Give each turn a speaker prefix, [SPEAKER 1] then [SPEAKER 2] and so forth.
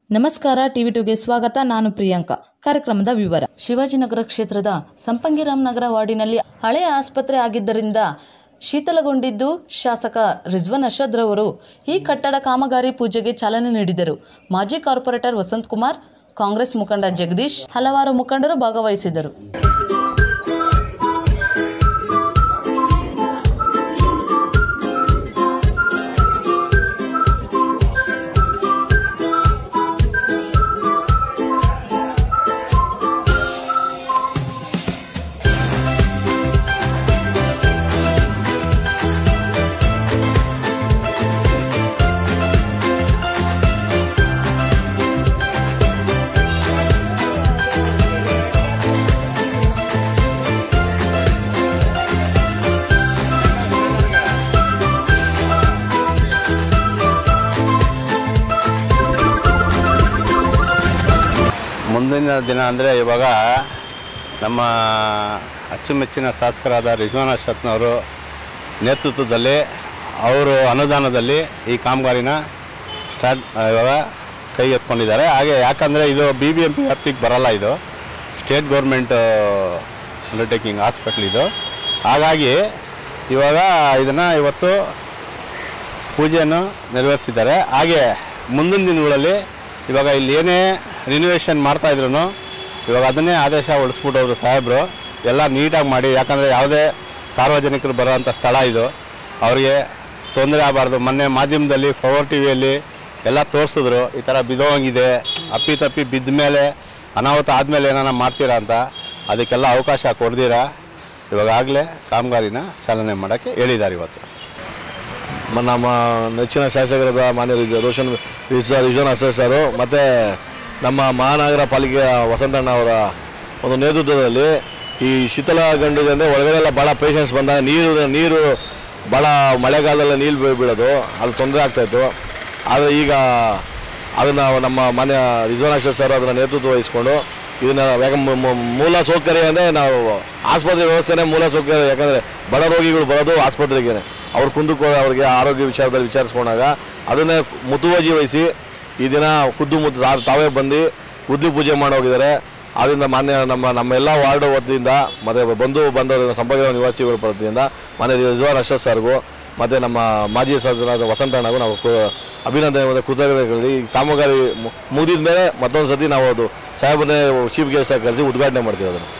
[SPEAKER 1] ನಮಸ್ಕಾರ ಟಿವಿ ಟುಗೆ ಸ್ವಾಗತ ನಾನು ಪ್ರಿಯಾಂಕಾ ಕಾರ್ಯಕ್ರಮದ ವಿವರ ಶಿವಾಜಿನಗರ ಕ್ಷೇತ್ರದ ಸಂಪಂಗಿರಾಮ್ ನಗರ ವಾರ್ಡಿನಲ್ಲಿ ಹಳೆಯ ಆಸ್ಪತ್ರೆ ಆಗಿದ್ದರಿಂದ ಶೀತಲಗೊಂಡಿದ್ದು ಶಾಸಕ ರಿಜ್ವಾನ್ ಅರ್ಷದ್ ರವರು ಈ ಕಟ್ಟಡ ಕಾಮಗಾರಿ ಪೂಜೆಗೆ ಚಾಲನೆ ನೀಡಿದರು ಮಾಜಿ ಕಾರ್ಪೊರೇಟರ್ ವಸಂತ್ ಕುಮಾರ್ ಕಾಂಗ್ರೆಸ್ ಮುಖಂಡ ಜಗದೀಶ್ ಹಲವಾರು ಮುಖಂಡರು ಭಾಗವಹಿಸಿದರು
[SPEAKER 2] ಮುಂದಿನ ದಿನ ಅಂದರೆ ಇವಾಗ ನಮ್ಮ ಅಚ್ಚುಮೆಚ್ಚಿನ ಶಾಸಕರಾದ ರಿಜ್ವಾನ್ ಅರ್ಷತ್ನವರು ನೇತೃತ್ವದಲ್ಲಿ ಅವರು ಅನುದಾನದಲ್ಲಿ ಈ ಕಾಮಗಾರಿನ ಸ್ಟಾರ್ಟ್ ಇವಾಗ ಕೈ ಎತ್ಕೊಂಡಿದ್ದಾರೆ ಹಾಗೆ ಯಾಕಂದರೆ ಇದು ಬಿ ಬಿ ಎಂ ಪಿ ವ್ಯಾಪ್ತಿಗೆ ಬರಲ್ಲ ಇದು ಸ್ಟೇಟ್ ಗೌರ್ಮೆಂಟ್ ಅಂಡರ್ಟೇಕಿಂಗ್ ಹಾಸ್ಪಿಟ್ಲ್ ಇದು ಹಾಗಾಗಿ ಇವಾಗ ಇದನ್ನು ಇವತ್ತು ಪೂಜೆಯನ್ನು ನೆರವೇರಿಸಿದ್ದಾರೆ ಹಾಗೆ ಮುಂದಿನ ದಿನಗಳಲ್ಲಿ ಇವಾಗ ಇಲ್ಲಿ ಏನೇ ರಿನೋವೇಷನ್ ಮಾಡ್ತಾಯಿದ್ರು ಇವಾಗ ಅದನ್ನೇ ಆದೇಶ ಹೊಡಿಸ್ಬಿಟ್ಟವ್ರು ಸಾಹೇಬರು ಎಲ್ಲ ನೀಟಾಗಿ ಮಾಡಿ ಯಾಕಂದರೆ ಯಾವುದೇ ಸಾರ್ವಜನಿಕರು ಬರೋವಂಥ ಸ್ಥಳ ಇದು ಅವರಿಗೆ ತೊಂದರೆ ಆಗಬಾರ್ದು ಮೊನ್ನೆ ಮಾಧ್ಯಮದಲ್ಲಿ ಪವರ್ ಟಿ ವಿಯಲ್ಲಿ ಎಲ್ಲ ತೋರಿಸಿದ್ರು ಈ ಥರ ಬಿದ್ದೋಂಗಿದೆ ಅಪ್ಪಿ ತಪ್ಪಿ ಬಿದ್ದ ಮೇಲೆ ಅನಾಹುತ ಆದಮೇಲೆ ಏನಾರ ಮಾಡ್ತೀರಾ ಅಂತ ಅದಕ್ಕೆಲ್ಲ ಅವಕಾಶ ಕೊಡ್ದಿರಾ ಇವಾಗಲೇ ಕಾಮಗಾರಿನ ಚಾಲನೆ ಮಾಡೋಕ್ಕೆ ಹೇಳಿದ್ದಾರೆ ಇವತ್ತು
[SPEAKER 3] ಮ- ನಮ್ಮ ನೆಚ್ಚಿನ ಶಾಸಕರಾದ ಮಾನ್ಯ ರಿಜ- ರೋಷನ್ ರಿಜ ರಿಜ್ವಾನ್ ಅಸರ್ ಸರು ಮತ್ತು ನಮ್ಮ ಮಹಾನಗರ ಪಾಲಿಕೆಯ ವಸಂತಣ್ಣ ಅವರ ಒಂದು ನೇತೃತ್ವದಲ್ಲಿ ಈ ಶೀತಲ ಗಂಡಿಗೆ ಅಂದರೆ ಒಳಗಡೆ ಎಲ್ಲ ಭಾಳ ಪೇಷನ್ಸ್ ಬಂದಾಗ ನೀರು ನೀರು ಭಾಳ ಮಳೆಗಾಲದಲ್ಲ ನೀರು ಬೀ- ಬೀಳೋದು ಅದು ತೊಂದರೆ ಆಗ್ತಾಯಿತ್ತು ಆದರೆ ಈಗ ಅದನ್ನು ನಮ್ಮ ಮಾನ್ಯ ರಿಜ್ವಾನ್ ಅಶೋಕ್ ಸರ್ ಅದನ್ನು ನೇತೃತ್ವ ವಹಿಸ್ಕೊಂಡು ಇದನ್ನು ಯಾಕೆ ಮೂ- ಮೂ- ಮೂಲ ಸೌಕರ್ಯ ಅಂದರೆ ನಾವು ಆಸ್ಪತ್ರೆ ವ್ಯವಸ್ಥೆನೇ ಮೂಲ ಸೌಕರ್ಯ ಯಾಕಂದರೆ ಬಡ ರೋಗಿಗಳು ಬರೋದು ಆಸ್ಪತ್ರೆಗೆ ಅವ್ರು ಕುಂದಕ್ಕೆ ಅವರಿಗೆ ಆರೋಗ್ಯ ವಿಚಾರದಲ್ಲಿ ವಿಚಾರಿಸ್ಕೊಂಡಾಗ ಅದನ್ನೇ ಮುತುವರ್ಜಿ ವಹಿಸಿ ಈ ದಿನ ಖುದ್ದು ಮುದ್ದು ತಾ- ತಾವೇ ಬಂದು ಗುದ್ಲಿ ಪೂಜೆ ಮಾಡಿ ಹೋಗಿದ್ದಾರೆ ಆದ್ದರಿಂದ ಮಾನ್ಯ ನಮ್ಮ ನಮ್ಮ ಎಲ್ಲ ವಾರ್ಡ್ ವತಿಯಿಂದ ಮತ್ತು ಬಂಧು ಬಂದವರ ಸಂಪರ್ಕ ನಿವಾಸಿಗಳ ವತಿಯಿಂದ ಮಾನ್ಯ ರಿಜ್ವಾನ್ ಅಶೋಕ್ ಸರ್ಗೂ ಮತ್ತು ನಮ್ಮ ಮಾಜಿ ಸದಸ್ಯರಾದ ವಸಂತಣ್ಣಗೂ ನಾವು ಕು- ಅಭಿನಂದನೆ ಮತ್ತು ಕೃತಜ್ಞತೆಗಳು ಈ ಕಾಮಗಾರಿ ಮು- ಮುಗಿದ ಮೇಲೆ ಮತ್ತೊಂದು ಸತಿ ನಾವು ಅದು ಸಾಹೇಬರನ್ನೇ ಚೀಫ್ ಗೆಸ್ಟಾಗಿ ಕರೆಸಿ ಉದ್ಘಾಟನೆ ಮಾಡ್ತೀವಿ ಅದನ್ನು